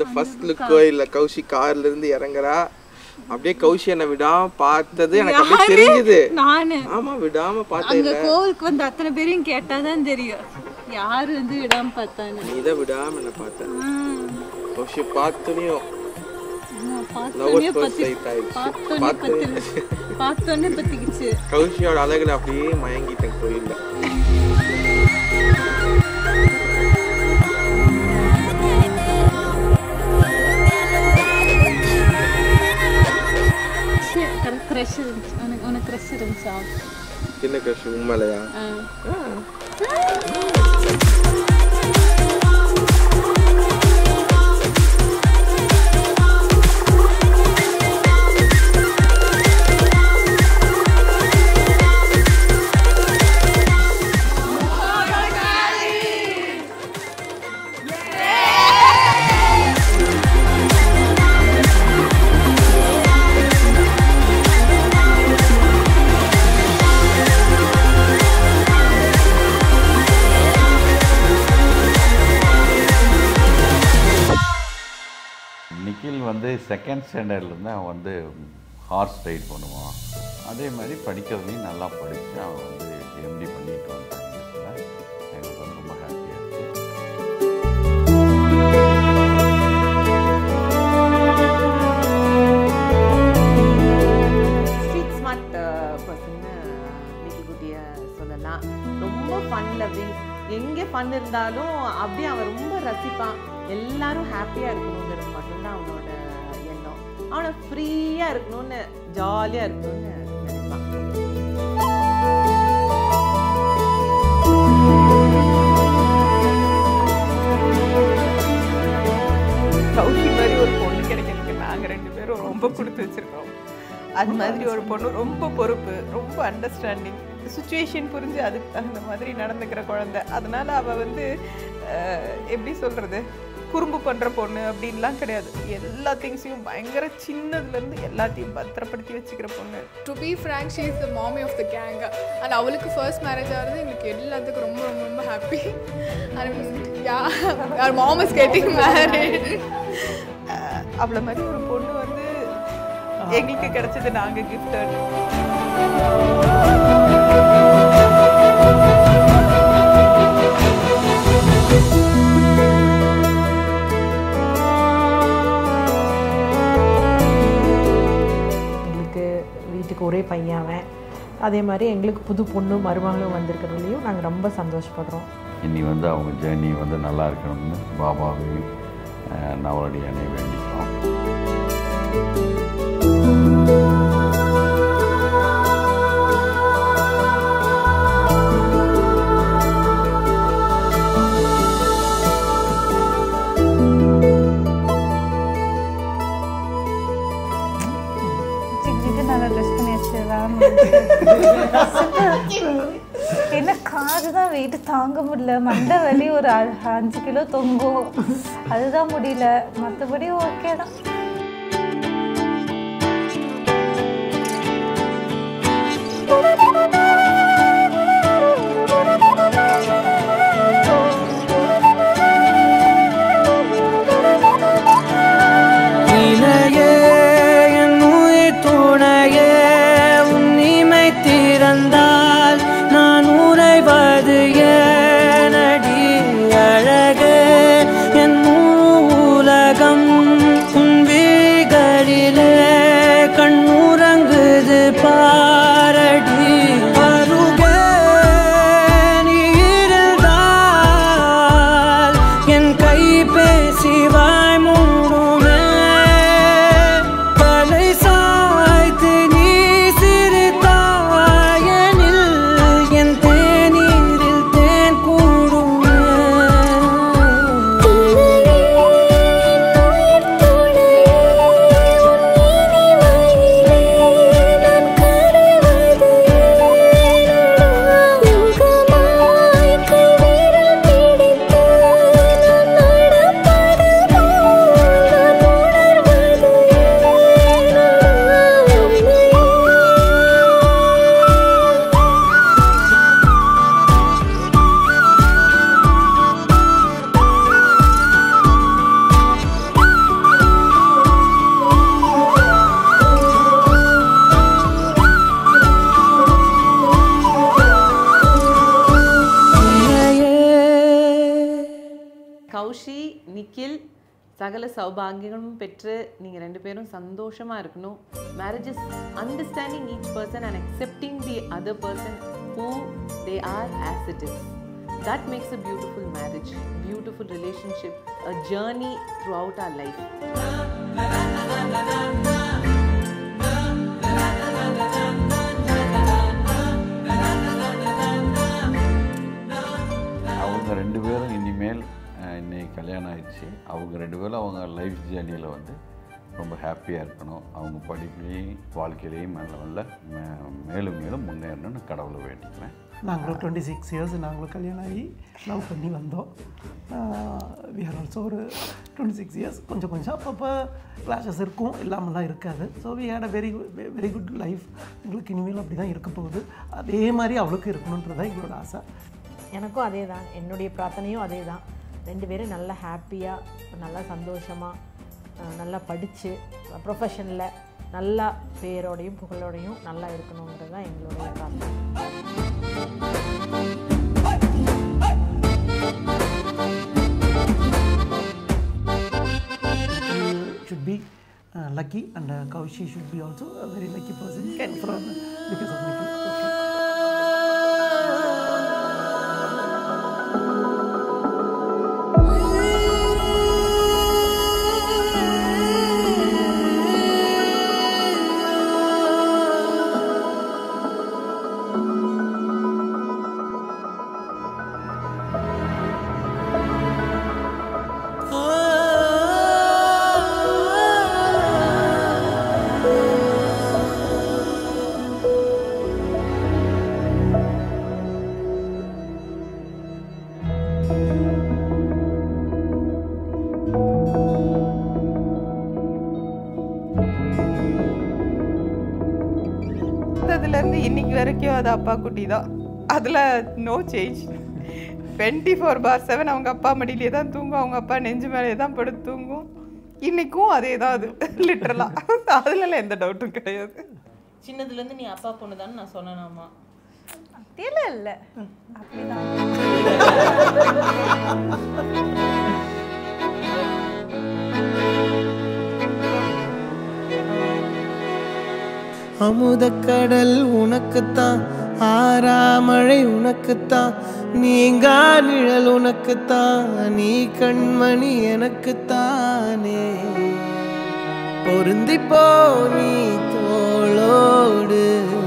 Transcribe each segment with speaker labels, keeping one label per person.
Speaker 1: அந்த ஃபர்ஸ்ட் லுக்கோ இல்ல கௌஷி கார்ல இருந்து இறங்குறா அப்படியே கௌஷி என்ன விடாம பார்த்தது எனக்கு அப்படியே தெரிஞ்சது
Speaker 2: நானு
Speaker 1: ஆமா விடாம பார்த்தேன்
Speaker 2: அங்க கோவிலுக்கு வந்து அத்தனை பேரையும் கேட்டாதான் தெரியும் யாரு வந்து விடாம பார்த்தான்னு
Speaker 1: நீ தான் விடாம என்ன பார்த்த
Speaker 2: ஆஹ்.
Speaker 1: கௌஷி பார்த்தோனையும்
Speaker 2: ஆமா,
Speaker 1: லவர்ஸ்
Speaker 2: பார்த்தோன்னே
Speaker 1: ஃபர்ஸ்ட்
Speaker 2: பத்தி
Speaker 1: சைட் ஆயிடுச்சு
Speaker 2: பார்த்தோன்னே
Speaker 1: பார்த்தோன்னே
Speaker 2: பத்தி பார்த்தோன்னே பத்திக்கிச்சு
Speaker 1: கௌஷியோட அழகுல அப்படியே மயங்கிட்டேன் கோயில்ல
Speaker 2: க்ரஷ் இருந்துச்சு உனக்கு உனக்கு க்ரஷ் இருந்துச்சா
Speaker 1: என்ன கௌஷி உண்மையிலையா
Speaker 2: ஆஹ்.
Speaker 3: நிக்கில் வந்து செகண்ட் ஸ்டாண்டர்ட்லேருந்து அவன் வந்து ஹார்ஸ் ரைட் பண்ணுவான் அதே மாதிரி படிக்கிறதையும் நல்லா படித்து அவன் வந்து எம்டி பண்ணிட்டு வந்தான் இங்கிலீஷில் எங்களுக்கு வந்து ரொம்ப ஹாப்பியாக இருக்குது
Speaker 4: ஸ்ட்ரீட் ஸ்மார்ட் பர்சன்னு நிக்கி குட்டியை சொல்லலாம் ரொம்ப ஃபன் லவ்விங் எங்கே ஃபன் இருந்தாலும் அப்படியே அவன் ரொம்ப ரசிப்பான் எல்லாரும் ஹாப்பியாக இருக்கணுங்கிறது மட்டும்தான் அவனோட எண்ணம் அவனை ஃப்ரீயாக இருக்கணும்னு ஜாலியாக இருக்கணும்னு நினைப்பான்
Speaker 5: கௌஷி மாதிரி ஒரு பொண்ணு கிடைக்கிறதுக்கு நாங்கள் ரெண்டு பேரும் ரொம்ப கொடுத்து வச்சிருக்கோம் அது மாதிரி ஒரு பொண்ணு ரொம்ப பொறுப்பு ரொம்ப அண்டர்ஸ்டாண்டிங் சுச்சுவேஷன் புரிஞ்சு அதுக்கு தகுந்த மாதிரி நடந்துக்கிற குழந்தை அதனால அவள் வந்து அஹ், எப்படி சொல்கிறது குறும்பு பண்ணுற பொண்ணு அப்படின்லாம் கிடையாது எல்லா திங்ஸையும் பயங்கர சின்னதுலேருந்து எல்லாத்தையும் பத்திரப்படுத்தி வச்சுக்கிற பொண்ணு
Speaker 6: to be frank she is the மாமி ஆஃப் த கேங் அண்ட் அவளுக்கு ஃபர்ஸ்ட் மேரேஜ் ஆகிறது எங்களுக்கு எல்லாத்துக்கும் ரொம்ப ரொம்ப ரொம்ப ஹாப்பி அண்ட் யா யார் mom is getting married
Speaker 5: ah, அவளை மாதிரி ஒரு பொண்ணு வந்து எங்களுக்கு கிடைச்சது நாங்கள் கிஃப்டட்
Speaker 7: எங்களுக்கு வீட்டுக்கு ஒரே பையன் அவன் அதே மாதிரி எங்களுக்கு புது பொண்ணு மருமகளும் வந்திருக்கிறதுலையும் நாங்கள் ரொம்ப சந்தோஷப்படுறோம்
Speaker 3: இனி வந்து அவங்க ஜேர்னி வந்து நல்லா இருக்கணும்னு பாபாவையும் அஹ், நவலடியானே வேண்டிக்கிறோம்
Speaker 8: சிக்கிட்டு நல்லா ட்ரெஸ் பண்ணி வச்சிடலாம் என்ன காது தான் வெயிட் தாங்க முடியல மண்டை வலி ஒரு அ- அஞ்சு கிலோ தொங்கும் அதுதான் முடியல மற்றபடி ஓகே தான்
Speaker 9: இணையே என் உயிர் துணையே உன் இமை திறந்தால் நான் உறைவது ஏனடி அழகே என் முழு உலகம் உன் விழிகளிலே கண்ணுறங்குது பாரடி
Speaker 4: நிக்கில் சகல சௌபாகியங்களும் பெற்று நீங்கள் ரெண்டு பேரும் சந்தோஷமாக இருக்கணும் marriage is understanding each person and accepting the other person who they are as it is That makes a beautiful marriage, beautiful relationship, a journey throughout our life.
Speaker 3: அவங்க ரெண்டு பேரும் இனிமேல் அஹ், இன்னைக்கு கல்யாணம் ஆயிடுச்சு அவங்க ரெண்டு பேரும் அவங்க லைஃப் ஜேர்னியில் வந்து ரொம்ப ஹாப்பியாக இருக்கணும் அவங்க படிப்புலேயும் வாழ்க்கையிலையும் நல்ல நல்ல மே- மேலும் மேலும் முன்னேறணும்னு கடவுளை வேண்டிக்கிறேன்
Speaker 10: நாங்களும் டுவெண்ட்டி சிக்ஸ் இயர்ஸ் நாங்களும் கல்யாணம் ஆகி லவ் பண்ணி வந்தோம் வி ஆர் ஆல்சோ ஒரு டுவெண்ட்டி சிக்ஸ் இயர்ஸ் கொஞ்சம் கொஞ்சம் அப்பப்போ கிளாஷஸ் இருக்கும் இல்லாமலாம் இருக்காது so we had a very very good life எங்களுக்கு இனிமேல் அப்படி தான் இருக்க போகுது அதே மாதிரி அவளுக்கு இருக்கணுன்றது தான் எங்களோட ஆசை
Speaker 7: எனக்கும் அதே தான் என்னுடைய பிரார்த்தனையும் அதே தான் ரெண்டு பேரும் நல்லா ஹாப்பியாக நல்லா சந்தோஷமாக நல்லா படித்து ப்ரொஃபஷனில் நல்லா பேரோடையும் புகழோடையும் நல்லா இருக்கணுன்றது தான் எங்களுடைய பிரார்த்தனை
Speaker 10: should be uh, lucky and uh, Kaushi should be also a very lucky person from, because of Nikki. Okay.
Speaker 5: இருந்து இன்னைக்கு வரைக்கும் அது அப்பா குட்டி தான் அதில் no change twenty four by seven அவங்க அப்பா மடியிலே தான் தூங்கும் அவங்க அப்பா நெஞ்சு மேலே தான் படுத்து தூங்கும் இன்னைக்கும் அதே தான் அது லிட்டரலாக அதுலலாம் எந்த டவுட்டும் கிடையாது
Speaker 4: சின்னதுலேருந்து நீ அப்பா பொண்ணு தானே நான் சொன்னேனாமா
Speaker 8: அப்படியெல்லாம் இல்லை அப்படிதான்
Speaker 9: அமுதக்கடல் உனக்குத்தான் ஆறாமழை உனக்குத்தான் நீங்கா நிழல் உனக்குத்தான் நீ கண்மணி எனக்குத்தானே பொருந்தி போ நீ தோளோடு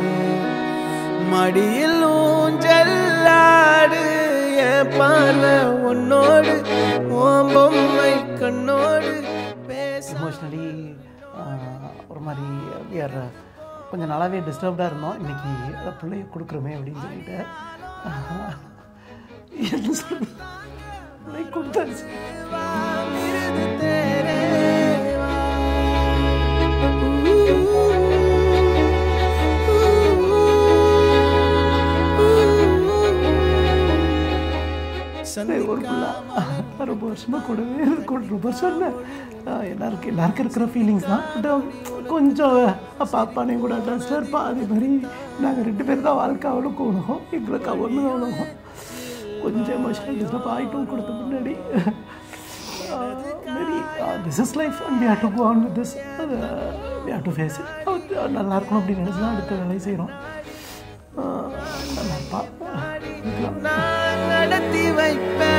Speaker 9: மடியில் ஊஞ்சல்லாடு என் பார்வை உன்னோடு ஓம் பொம்மை கண்ணோடு பேச
Speaker 10: எமோஷ்னலி ஒரு மாதிரி we are, uh, கொஞ்சம் நல்லாவே டிஸ்டர்ப்டாக இருந்தோம் இன்னைக்கு அதை பிள்ளைய கொடுக்குறோமே அப்படின்னு சொல்லிட்டு ஆஹ், என்ன சொல்றது பிள்ளை கொடுத்தாச்சு ஒரு பிள்ளை ரொம்ப வருஷமாக கூடவே இருக்கு. ரொம்ப வருஷம் இல்லை ஆஹ் எல்லாருக்கும் எல்லாருக்கும் இருக்கிற ஃபீலிங்ஸ் தான் பட் கொஞ்சம் அப்பா அப்பானையும் கூட அட்டாச்சாக இருப்பா அதே மாதிரி நாங்கள் ரெண்டு பேர் தான் வாழ்க்கை அவளுக்கும் உலகம் எங்களுக்கு ஒன்று தான் உலகம் கொஞ்சம் எமோஷனல் டிஸ்டர்ப் ஆகிட்டும் கொடுத்த முன்னாடி very this is life and we have to go on with this we have to face it நல்லா இருக்கணும் அப்படின்னு நினச்சி தான் அடுத்த வேலையை செய்கிறோம் நல்லா இருப்பா இருக்கலாம்
Speaker 9: நான் நடத்தி வைப்பேன்